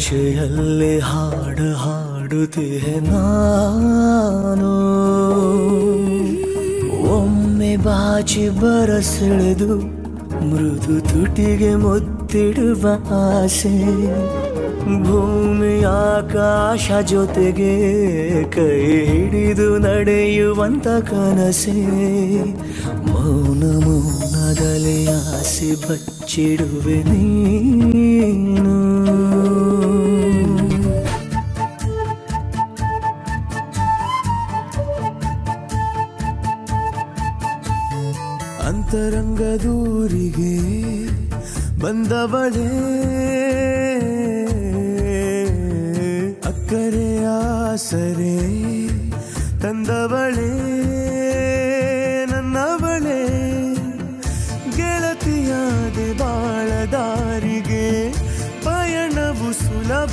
ಭಾಷೆಯಲ್ಲಿ ಹಾಡು ಹಾಡುತ್ತಿದೆ ನಾನು ಒಮ್ಮೆ ಬಾಚಿ ಬರಸೆಳೆದು ಮೃದು ತುಟಿಗೆ ಮುತ್ತಿಡುವ ಆಸೆ ಭೂಮಿ ಆಕಾಶ ಜೊತೆಗೆ ಕೈ ಹಿಡಿದು ನಡೆಯುವಂತ ಕನಸೆ ಮೌನ ಮೌನದಲ್ಲಿ ಆಸೆ ಬಚ್ಚಿಡುವೆ ನೀನು ಅಂತರಂಗದೂರಿಗೆ ಬಂದವಳೇ ಅಕ್ಕರೆ ಆಸರೆ ತಂದವಳೇ ನನ್ನವಳೇ ಗೆಳತಿಯಾದೆ ಬಾಳ ದಾರಿಗೆ ಪಯಣವು ಸುಲಭ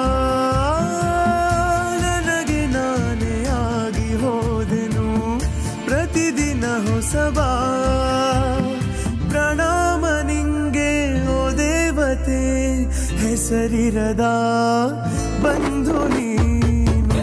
ನನಗೆ ನಾನೇ ಆಗಿ ಹೋದೆನು ಪ್ರತಿದಿನ ಹೊಸಬಾ ಪ್ರಣಾಮ ನಿಂಗೆ ಓ ದೇವತೆ ಹೆಸರಿರದ ಬಂಧು ನೀನು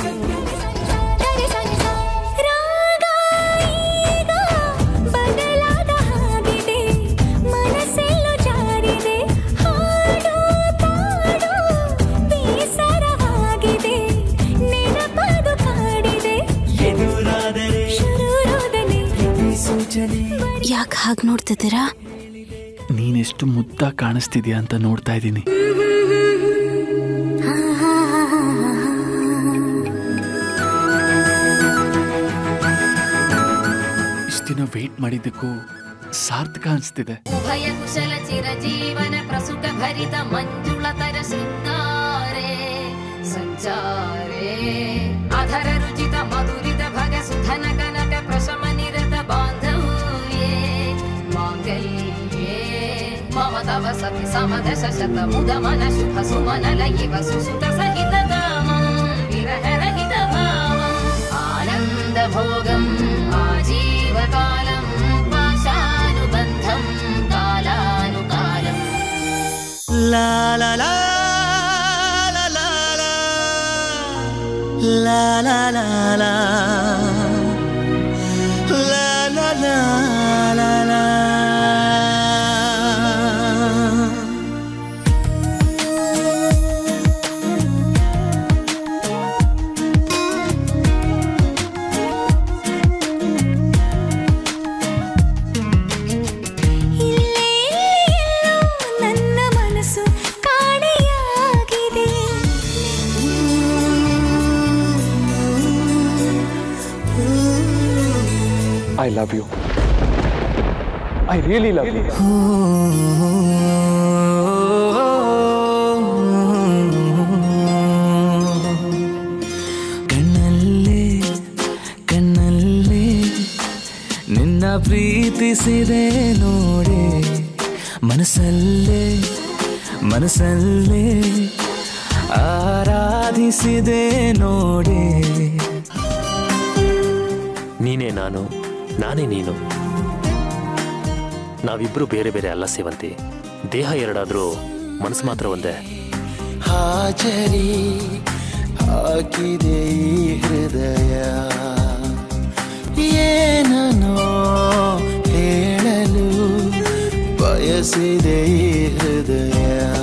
ರಾಗ ಈಗ ಬದಲಾದ ಹಾಗಿದೆ ಮನಸ್ಸೆಲ್ಲೂ ಜಾರಿದೆ ಹಾಡು ತಾಡು ಬೇಸರವಾಗಿದೆ ನೆನಪದು ಕಾಡಿದೆ ಎದುರಾದರೆ ಶುರುರೋದನೆ ಸೂಚನೆ ಯಾಕೆ ಹಾಗೆ ನೋಡ್ತಿದ್ದೀರಾ ನೀನೆಷ್ಟು ಮುದ್ದ ಕಾಣಿಸ್ತಿದ್ಯಾ ಅಂತ ನೋಡ್ತಾ ಇದ್ದೀನಿ ಇಷ್ಟು ದಿನ ವೆಯ್ಟ್ ಮಾಡಿದ್ದಕ್ಕೂ ಸಾರ್ಥಕ ಅನಿಸ್ತಿದೆ ಉಭಯ ಕುಶಲ ಚಿರಜೀವನ ಪ್ರಸುಖ ಭರಿತ ಮಂಜುಳತರ ಶೃಂಗಾರೆ ಸಂಚಾರೇ ಅಧರ ರುಚಿತ ಮಧುರಿತ ಭಗ ಸುಧನ ಕನಕ ಪ್ರಶಮ ನಿರತ ಬಾಂಧವ್ಯೇ ಮಾಂಗಲ್ಯೇ ಮಮ ತವ ಸತಿ ಸಮದಶ ಶತ ಮುದ ಮನ ಶುಭ ಸುಮನ ಲಯಿವ ಸುಸುತ ಸಹಿತ ಗಾಮಂ ವಿರಹ ರಹಿತ ಭಾವಂ ಆನಂದ ಭೋಗಂ ಆಜೀವಕಾಲಂ ಪಾಶಾನುಬಂಧಂ ಕಾಲಾನುಕಾಲಂ La la la la la la la la la la la la la la la ಇಲ್ಲೇ ಎಲ್ಲೋ ನನ್ನ ಮನಸ್ಸು ಕಾಣೆಯಾಗಿದೆ I love you I really love you ಕಣ್ಣಲ್ಲೇ ಕಣ್ಣಲ್ಲೇ ನಿನ್ನ ಪ್ರೀತಿಸಿದೆ ನೋಡೆ ಮನಸ್ಸಲ್ಲೇ ಮನಸ್ಸಲ್ಲೇ ಆರಾಧಿಸಿದೆ ನೋಡೆ ನೀನೇ ನಾನು ನಾನೇ ನೀನು ನಾವಿಬ್ರು ಬೇರೆ ಬೇರೆ ಅಲ್ಲ ಸೇವಂತಿ ದೇಹ ಎರಡಾದ್ರೂ ಮನಸ್ಸು ಮಾತ್ರ ಒಂದೇ ಹಾಜರಿ ಹಾಕಿದೆ ಈ ಹೃದಯ ಏನನೋ ಹೇಳಲು ಬಯಸಿದೆ ಈ ಹೃದಯ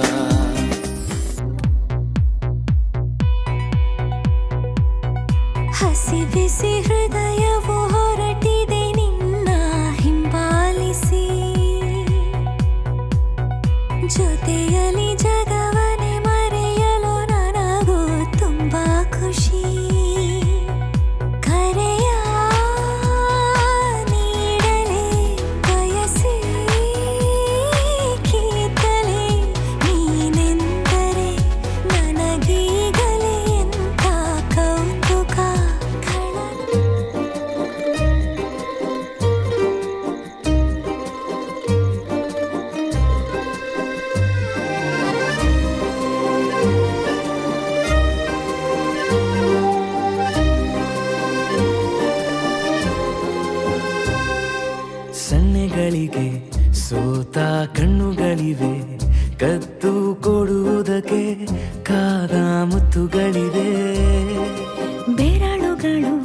ಹಸಿ ಬಿಸಿ ಹೃದಯವು ಹೊರಟಿದೆ ನಿನ್ನ ಹಿಂಬಾಲಿಸಿ ಜೊತೆಯಲ್ಲಿ ಜಗವನೆ ಮರೆಯಲು ನನಗೂ ತುಂಬಾ ಖುಷಿ ಕರೆಯ ನೀಡಲೇ ಬಯಸಿ ಕೀತಲೆ ನೀನೆಂದರೆ ನನಗೀಗಲೇ ಎಂಥ ಕೌತುಕ ಖಳ ಸನ್ನೆಗಳಿಗೆ ಸೋತ ಕಣ್ಣುಗಳಿವೆ ಕದ್ದು ಕೊಡುವುದಕ್ಕೆ ಕಾದ ಮುತ್ತುಗಳಿವೆ ಬೆರಳುಗಳು